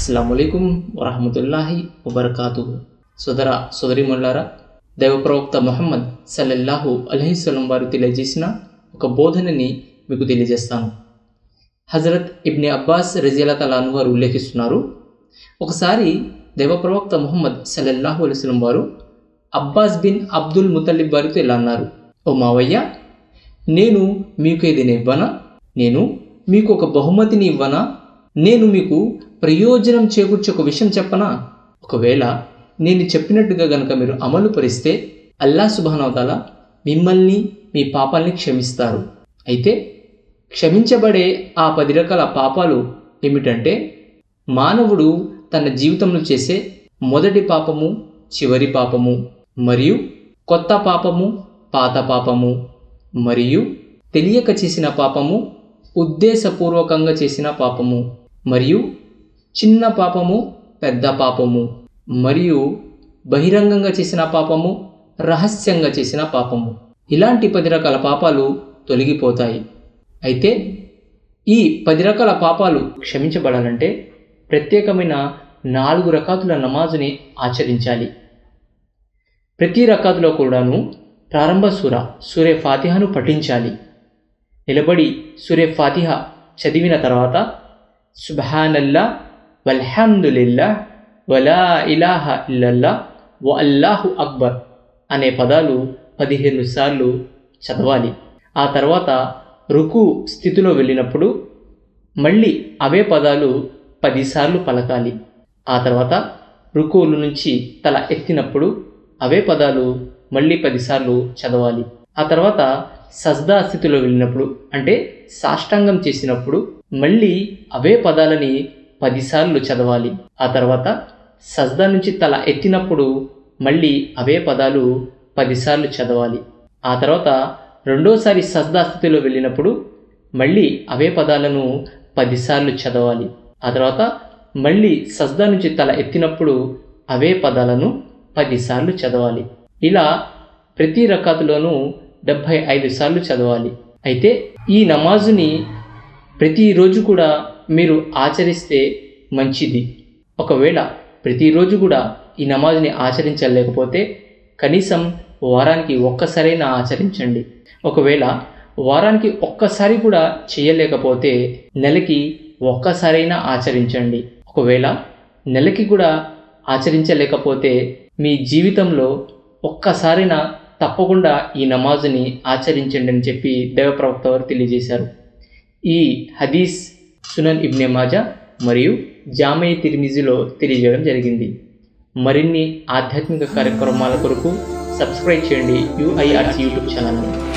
అస్సలం వరహమతుల్లాహి వబర్కాతు సోదర సోదరిమల్లారా దైవ ప్రవక్త ముహమ్మద్ సల్లల్లాహు అలహిస్వలం వారు తెలియజేసిన ఒక బోధనని మీకు తెలియజేస్తాను హజరత్ ఇబ్ని అబ్బాస్ రజియలా తలాను వారు ఉల్లేఖిస్తున్నారు ఒకసారి దైవ ప్రవక్త ముహమ్మద్ సల్లల్లాహు అలైస్లం వారు అబ్బాస్ బిన్ అబ్దుల్ ముతల్లిబ్ వారితో ఇలా అన్నారు ఓ మావయ్య నేను మీకు ఏదైనా ఇవ్వనా నేను మీకు ఒక బహుమతిని ఇవ్వనా నేను మీకు ప్రయోజనం చేకూర్చే ఒక విషయం చెప్పనా ఒకవేళ నేను చెప్పినట్టుగా గనక మీరు అమలు పరిస్తే అల్లా సుబానవతాల మిమ్మల్ని మీ పాపాల్ని క్షమిస్తారు అయితే క్షమించబడే ఆ పది రకాల పాపాలు ఏమిటంటే మానవుడు తన జీవితంలో చేసే మొదటి పాపము చివరి పాపము మరియు కొత్త పాపము పాత పాపము మరియు తెలియక చేసిన పాపము ఉద్దేశపూర్వకంగా చేసిన పాపము మరియు చిన్న పాపము పెద్ద పాపము మరియు బహిరంగంగా చేసిన పాపము రహస్యంగా చేసిన పాపము ఇలాంటి పది రకాల పాపాలు తొలగిపోతాయి అయితే ఈ పది రకాల పాపాలు క్షమించబడాలంటే ప్రత్యేకమైన నాలుగు రకాతుల నమాజుని ఆచరించాలి ప్రతి రకాతులో కూడాను ప్రారంభ సూర సూర్య ఫాతిహాను పఠించాలి నిలబడి సూర్య ఫాతిహ చదివిన తర్వాత సుబ్హానల్లా వల్హమ్దులిల్లా వలా ఇలాహ ఇల్లల్లా వ అల్లాహు అక్బర్ అనే పదాలు పదిహేను సార్లు చదవాలి ఆ తర్వాత రుకు స్థితిలో వెళ్ళినప్పుడు మళ్ళీ అవే పదాలు పదిసార్లు పలకాలి ఆ తర్వాత రుకువుల నుంచి తల ఎత్తినప్పుడు అవే పదాలు మళ్ళీ పదిసార్లు చదవాలి ఆ తర్వాత సజ్దా స్థితిలో వెళ్ళినప్పుడు అంటే సాష్టాంగం చేసినప్పుడు మళ్ళీ అవే పదాలని పదిసార్లు చదవాలి ఆ తర్వాత సజ్దా నుంచి తల ఎత్తినప్పుడు మళ్ళీ అవే పదాలు పదిసార్లు చదవాలి ఆ తర్వాత రెండోసారి సజ్దా స్థితిలో వెళ్ళినప్పుడు మళ్ళీ అవే పదాలను పదిసార్లు చదవాలి ఆ తర్వాత మళ్ళీ సజ్దా నుంచి తల ఎత్తినప్పుడు అవే పదాలను పదిసార్లు చదవాలి ఇలా ప్రతి రకాతులోనూ డెబ్భై ఐదు సార్లు చదవాలి అయితే ఈ నమాజుని ప్రతిరోజు కూడా మీరు ఆచరిస్తే మంచిది ఒకవేళ ప్రతిరోజు కూడా ఈ నమాజ్ని ఆచరించలేకపోతే కనీసం వారానికి ఒక్కసారైనా ఆచరించండి ఒకవేళ వారానికి ఒక్కసారి కూడా చేయలేకపోతే నెలకి ఒక్కసారైనా ఆచరించండి ఒకవేళ నెలకి కూడా ఆచరించలేకపోతే మీ జీవితంలో ఒక్కసారైనా తప్పకుండా ఈ నమాజుని ఆచరించండి అని చెప్పి దైవ ప్రవక్త వారు తెలియజేశారు ఈ హదీస్ సునన్ ఇబ్నె మాజా మరియు జామయ తిరిమిజిలో తెలియజేయడం జరిగింది మరిన్ని ఆధ్యాత్మిక కార్యక్రమాల కొరకు సబ్స్క్రైబ్ చేయండి యూఐఆర్సీ యూట్యూబ్ ఛానల్ని